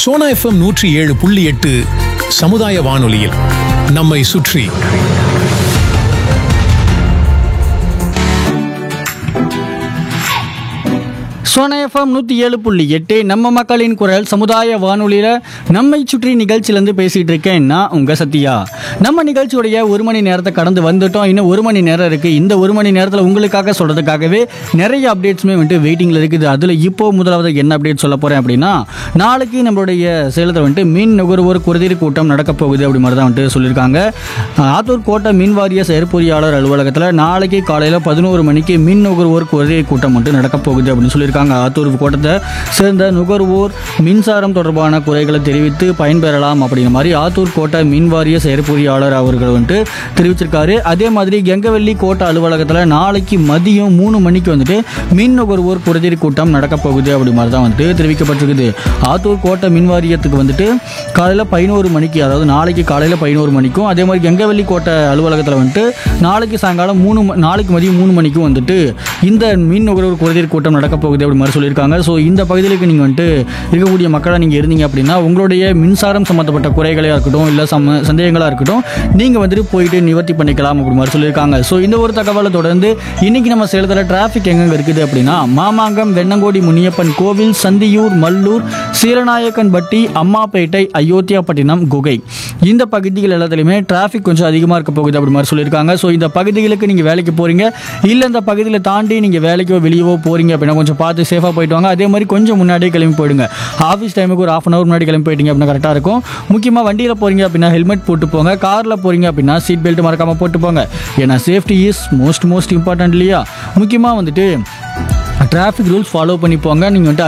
Sona FM நூற்றி ஏழு புள்ளி எட்டு சமுதாய வானொலியில் நம்மை சுற்றி சோனா எஃப்எம் நூற்றி ஏழு புள்ளி எட்டு நம்ம மக்களின் குரல் சமுதாய வானொலியில் நம்மை சுற்றி நிகழ்ச்சியிலேருந்து பேசிகிட்டு இருக்கேன் நான் உங்கள் சத்யா நம்ம நிகழ்ச்சியுடைய ஒரு மணி நேரத்தை கடந்து வந்துட்டோம் இன்னும் ஒரு மணி நேரம் இருக்குது இந்த ஒரு மணி நேரத்தில் உங்களுக்காக சொல்கிறதுக்காகவே நிறைய அப்டேட்ஸுமே வந்துட்டு வெயிட்டிங்கில் இருக்குது அதில் இப்போ முதலாவது என்ன அப்டேட் சொல்ல போகிறேன் அப்படின்னா நாளைக்கு நம்மளுடைய சேலத்தில் வந்துட்டு மீன் நுகர்வோர் குறைதீர் கூட்டம் நடக்க போகுது அப்படி மாதிரி தான் வந்துட்டு சொல்லியிருக்காங்க ஆத்தூர் கோட்டை மின் வாரிய செயற்பொறியாளர் அலுவலகத்தில் நாளைக்கு காலையில் பதினோரு மணிக்கு மின் நுகர்வோர் குறைதீர் கூட்டம் வந்துட்டு நடக்க போகுது அப்படின்னு சொல்லியிருக்காங்க ஆத்தூர் கோட்டத்தை சேர்ந்த நுகர்வோர் மின்சாரம் தொடர்பான குறைகளை தெரிவித்து பயன்பெறலாம் அப்படிங்கிற மாதிரி ஆத்தூர் கோட்டை மின் வாரிய செயற்பொறியாளர் அவர்கள் வந்துட்டு தெரிவிச்சிருக்காரு அதே மாதிரி கெங்கவெள்ளி கோட்டை அலுவலகத்தில் நாளைக்கு மதியம் மூணு மணிக்கு வந்துட்டு மின் நுகர்வோர் குறைதீர் கூட்டம் நடக்க போகுது அப்படி மாதிரி தான் வந்துட்டு தெரிவிக்கப்பட்டிருக்குது ஆத்தூர் கோட்டை மின் வாரியத்துக்கு வந்துட்டு காலையில் பதினோரு மணிக்கு அதாவது நாளைக்கு காலையில் பதினோரு மணிக்கும் அதே மாதிரி கெங்கவெள்ளி கோட்டை அலுவலகத்தில் வந்துட்டு நாளைக்கு சாயங்காலம் மூணு ம- நாளைக்கு மதியம் மூணு மணிக்கும் வந்துட்டு இந்த மின் நுகர்வோர் குறைதீர் கூட்டம் நடக்க போகுது அப்படி மாதிரி சொல்லியிருக்காங்க ஸோ இந்த பகுதிகளுக்கு நீங்கள் வந்துட்டு இருக்கக்கூடிய மக்களாக நீங்கள் இருந்தீங்க அப்படின்னா உங்களுடைய மின்சாரம் சம்மந்தப்பட்ட குறைகளாக இருக்கட்டும் இல்லை சம சந்தேகங்களாக இருக்கட்டும் நீங்கள் வந்துட்டு போயிட்டு நிவர்த்தி பண்ணிக்கலாம் அப்படி மாதிரி சொல்லியிருக்காங்க ஸோ இந்த ஒரு தகவலை தொடர்ந்து இன்னைக்கு நம்ம சேலத்தில் டிராஃபிக் எங்கெங்க இருக்குது அப்படின்னா மாமாங்கம் வெண்ணங்கோடி முனியப்பன் கோவில் சந்தியூர் மல்லூர் சீலநாயக்கன்பட்டி அம்மாப்பேட்டை அயோத்தியாப்பட்டினம் குகை இந்த பகுதிகள் எல்லாத்துலேயுமே டிராஃபிக் கொஞ்சம் அதிகமாக இருக்க போகுது அப்படி மாதிரி சொல்லியிருக்காங்க ஸோ இந்த பகுதிகளுக்கு நீங்கள் வேலைக்கு போகிறீங்க இல்லை இந்த பகுதியில் தாண்டி நீங்கள் வேலைக்கோ வெளியவோ போகிறீங்க அப்படின்னா கொஞ்சம் பார்த்து சேஃபாக போயிட்டு வாங்க அதே மாதிரி கொஞ்சம் முன்னாடியே கிளம்பி போயிடுங்க ஆஃபீஸ் டைமுக்கு ஒரு ஆஃப் அன் ஹவர் முன்னாடி கிளம்பி போயிட்டீங்க அப்படின்னா கரெக்டாக இருக்கும் முக்கியமாக வண்டியில் போகிறீங்க அப்படின்னா ஹெல்மெட் போட்டு போங்க காரில் போகிறீங்க அப்படின்னா சீட் பெல்ட் மறக்காமல் போட்டு போங்க ஏன்னா safety is most most important இல்லையா முக்கியமாக வந்துட்டு டிராஃபிக் ரூல்ஸ் ஃபாலோ பண்ணி போங்க நீங்கள் வந்துட்டு